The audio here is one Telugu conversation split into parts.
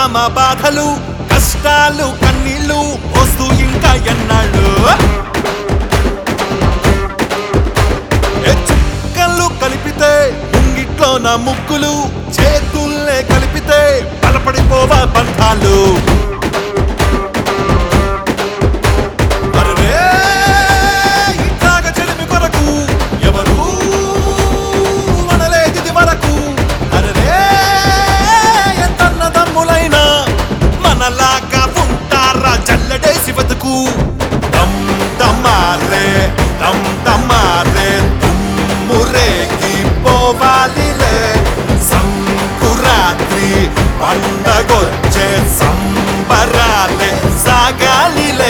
ప్రేమ బాధలు కష్టాలు కన్నీళ్ళు వస్తూ ఇంకా ఎన్నాళ్ళు ఏ చుక్కలు కలిపితే ముంగిట్లో నా ముగ్గులు చేతుల్లే కలిపితే బలపడిపోవా బంధాలు అరే ఇట్లాగ చెలిమి కొరకు ఎవరు అనలేదిది వరకు అరే ఎంతన్న దమ్ములైనా మనలాగా ఉంటారా జల్లడేసి బతుకు దమ్ దమ్మారే దమ్ దమ్మారే తుమ్మురేకి పోవాలిలే సంకురాత్రి పండగొచ్చే సంబరాలే సాగాలిలే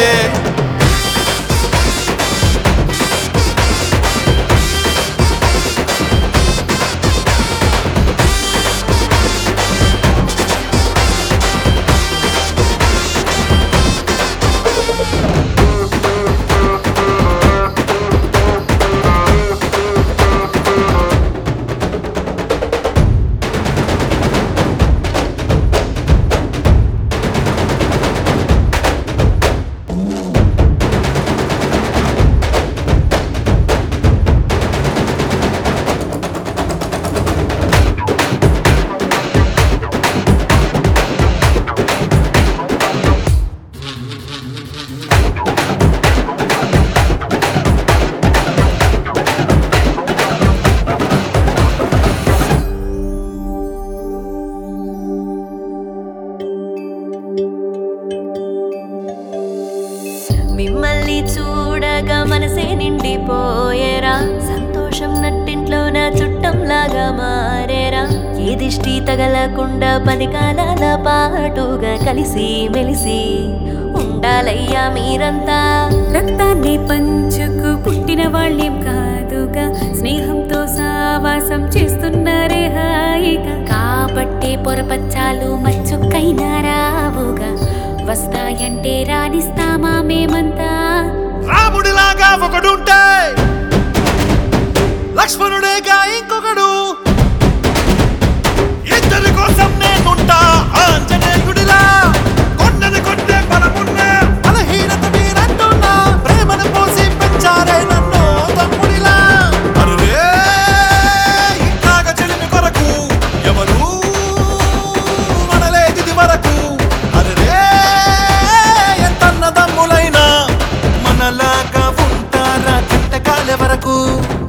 మిమ్మల్ని చూడగా మనసే నిండిపోయేరా సంతోషం నట్టింట్లో నా చుట్టంలాగా మారేరా ఏ దిష్టి తగలకుండా పది కాలాల పాటుగా కలిసి మెలిసి ఉండాలయ్యా మీరంతా రక్తాన్ని పంచుకు పుట్టిన వాళ్ళేం కాదుగా స్నేహంతో సావాసం చేస్తున్నారే హాయిగా కాబట్టే పొరపచ్చాలు మచ్చుకైనా రావుగా వస్తాయంటే రాణిస్తామా మేమంతా రాముడిలాగా ఒకడుంటే లక్ష్మణుడేగా ఇంకొకడు ఇద్దరి కోసం నేనుంటా ఆంజనేయుడిలా కొండని కొట్టే బలమున్న బలహీనత మీరంటున్నా ప్రేమను పోసి పెంచారే నన్ను తమ్ముడిలా అరువే ఇట్లాగ చెలిమి కొరకు ఎవరు మనలేదిది వరకు అరే ఎంతన్న దమ్ములైనా మనలాగా ఉంటారా చింతకాలే వరకు